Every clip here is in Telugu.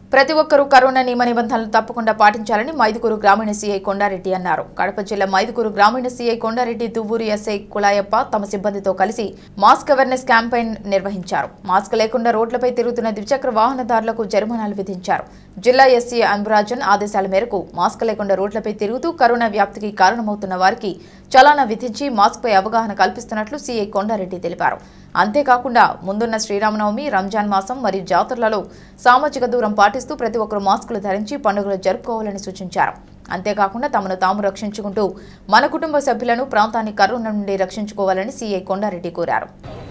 ప్రతి ఒక్కరూ కరోనా నియమ నిబంధనలు తప్పకుండా పాటించాలని మైదుకూరు గ్రామీణ సీఐ కొండారెడ్డి అన్నారు కడప జిల్లా మైదుకూరు గ్రామీణ సీఐ కొండారెడ్డి దువ్వూరు ఎస్ఐ కులాయప్ప తమ సిబ్బందితో కలిసి మాస్క్ అవేర్నెస్ క్యాంపెయిన్ నిర్వహించారు మాస్క్ లేకుండా రోడ్లపై తిరుగుతున్న ద్విచక్ర వాహనదారులకు జరిమానాలు విధించారు జిల్లా ఎస్సీ అంబరాజన్ ఆదేశాల మేరకు మాస్క్ లేకుండా రోడ్లపై తిరుగుతూ కరోనా వ్యాప్తికి కారణమవుతున్న వారికి చలానా విధించి మాస్క్పై అవగాహన కల్పిస్తున్నట్లు సీఐ కొండారెడ్డి తెలిపారు అంతేకాకుండా ముందున్న శ్రీరామనవమి రంజాన్ మాసం మరియు జాతరలలో సామాజిక దూరం పాటిస్తూ ప్రతి ఒక్కరూ మాస్కులు ధరించి పండుగలు జరుపుకోవాలని సూచించారు అంతేకాకుండా తమను తాము రక్షించుకుంటూ మన కుటుంబ సభ్యులను ప్రాంతాన్ని కరోనా నుండి రక్షించుకోవాలని సీఐ కొండారెడ్డి కోరారు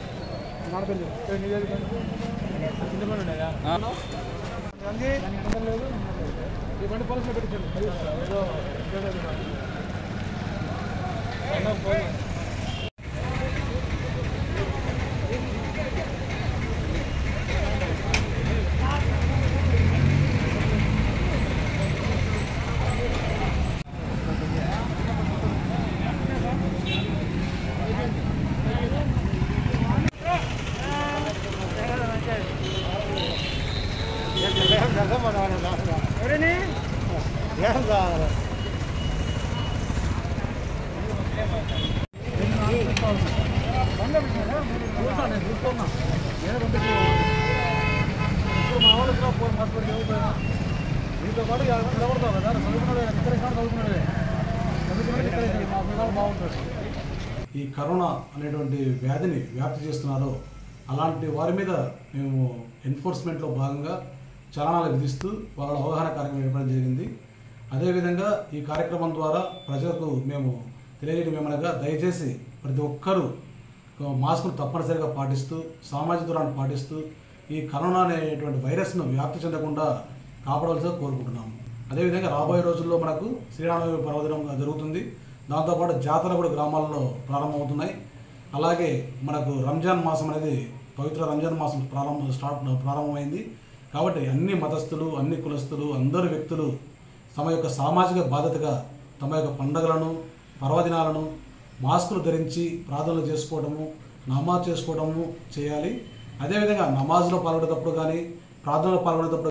ఈ కరోనా అనేటువంటి వ్యాధిని వ్యాప్తి చేస్తున్నారో అలాంటి వారి మీద మేము ఎన్ఫోర్స్మెంట్లో భాగంగా చలనాలు విధిస్తూ వాళ్ళ అవగాహన కార్యక్రమం ఇవ్వడం జరిగింది అదేవిధంగా ఈ కార్యక్రమం ద్వారా ప్రజలకు మేము తెలియజేయడం ఏమనగా దయచేసి ప్రతి ఒక్కరూ మాస్కులు తప్పనిసరిగా పాటిస్తూ సామాజిక దూరాన్ని పాటిస్తూ ఈ కరోనా అనేటువంటి వైరస్ను వ్యాప్తి చెందకుండా కాపాడవలసిగా కోరుకుంటున్నాము అదేవిధంగా రాబోయే రోజుల్లో మనకు శ్రీరామనవమి పర్వదినం జరుగుతుంది దాంతోపాటు జాతర కూడా గ్రామాల్లో ప్రారంభమవుతున్నాయి అలాగే మనకు రంజాన్ మాసం అనేది పవిత్ర రంజాన్ మాసం ప్రారంభం స్టార్ట్ ప్రారంభమైంది కాబట్టి అన్ని మతస్థులు అన్ని కులస్తులు అందరు వ్యక్తులు తమ యొక్క సామాజిక బాధ్యతగా తమ యొక్క పండుగలను పర్వదినాలను మాస్కులు ధరించి ప్రార్థనలు చేసుకోవడము నమాజ్ చేసుకోవడము చేయాలి అదేవిధంగా నమాజ్లో పాల్గొనేటప్పుడు కానీ ప్రార్థనలో పాల్గొనేటప్పుడు